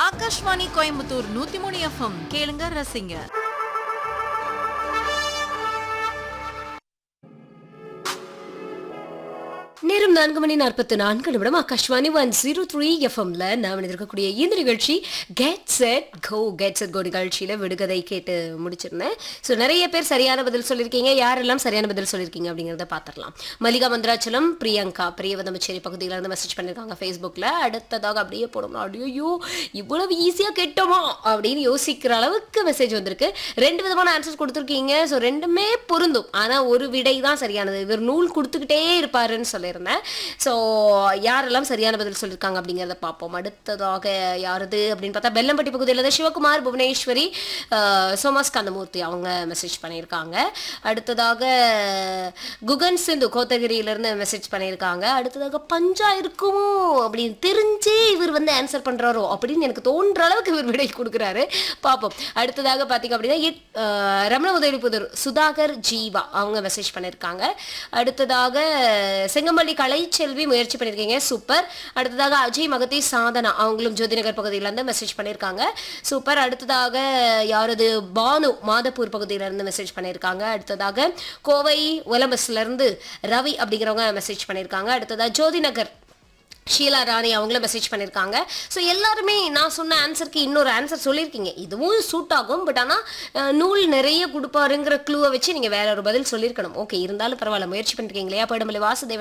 ஆகாஷ்வாணி கோயம்புத்தூர் நூத்தி மூணு எஃப்எம் கேளுங்க ரசிங்க நேரம் நான்கு மணி நாற்பத்தி நான்கு நிமிடம் ஆகாஷ்வாணி ஒன் ஜீரோ த்ரீ எஃப்எம்ல நாம் இருக்கக்கூடிய இந்த நிகழ்ச்சி get set go get set go நிகழ்ச்சியில விடுகதை கேட்டு முடிச்சிருந்தேன் ஸோ நிறைய பேர் சரியான பதில் சொல்லியிருக்கீங்க யாரெல்லாம் சரியான பதில் சொல்லியிருக்கீங்க அப்படிங்கிறத பார்த்துடலாம் மல்லிகா மந்திராச்சலம் பிரியங்கா பிரியவதமச்சேரி பகுதியில இருந்து மெசேஜ் பண்ணியிருக்காங்க ஃபேஸ்புக்கில் அடுத்ததாக அப்படியே போடணும் அடியோ இவ்வளவு ஈஸியாக கேட்டோமா அப்படின்னு யோசிக்கிற அளவுக்கு மெசேஜ் வந்திருக்கு ரெண்டு விதமான ஆன்சர்ஸ் கொடுத்துருக்கீங்க ஸோ ரெண்டுமே பொருந்தும் ஆனால் ஒரு விடை தான் சரியானது இவர் நூல் கொடுத்துக்கிட்டே இருப்பாருன்னு சொல்லியிருந்தேன் ஸோ யாரெல்லாம் சரியான பதில் சொல்லியிருக்காங்க அப்படிங்கிறத பார்ப்போம் அடுத்ததாக யாருது அப்படின்னு பார்த்தா பெல்லம்பட்டி பகுதியில் தான் சிவகுமார் புவனேஸ்வரி அஹ், சோமாஸ் கந்தமூர்த்தி அவங்க மெசேஜ் பண்ணியிருக்காங்க அடுத்ததாக குகன் சிந்து கோத்தகிரியிலேருந்து மெசேஜ் பண்ணியிருக்காங்க அடுத்ததாக பஞ்சா இருக்குமோ அப்படின்னு தெரிஞ்சே இவர் வந்து ஆன்சர் பண்ணுறாரோ அப்படின்னு எனக்கு தோன்ற அளவுக்கு இவர் விடை கொடுக்குறாரு பார்ப்போம் அடுத்ததாக பார்த்தீங்க அப்படின்னா எட்- அஹ், ரமண உதயபுதூர் சுதாகர் ஜீவா அவங்க மெசேஜ் பண்ணியிருக்காங்க அடுத்ததாக செங்கமல்லி கலைச்செல்வி முயற்சி பண்ணியிருக்கீங்க சூப்பர் அடுத்ததாக அஜய் மகதி சாதனா அவங்களும் ஜோதிநகர் பகுதியிலேருந்து மெசேஜ் பண்ணியிருக்காங்க சூப்பர் அடுத்ததாக யாரது பானு மாதப்பூர் பகுதியிலேருந்து மெசேஜ் பண்ணியிருக்காங்க அடுத்ததாக கோவை ஒலம்பஸ்ல இருந்து ரவி அப்படிங்கிறவங்க மெசேஜ் பண்ணியிருக்காங்க அடுத்ததாக ஜோதிநகர் ஷீலா ராணி அவங்களும் மெசேஜ் பண்ணியிருக்காங்க ஸோ எல்லாருமே நான் சொன்ன ஆன்சருக்கு இன்னொரு ஆன்சர் சொல்லியிருக்கீங்க இதுவும் சூட் ஆகும் பட் ஆனால் நூல் நிறைய கொடுப்பாருங்கிற க்ளூவை வச்சு நீங்கள் வேற ஒரு பதில் சொல்லியிருக்கணும் ஓகே இருந்தாலும் பரவாயில்ல முயற்சி பண்ணிருக்கீங்க இல்லையா போயிடமலை வாசுதேவன்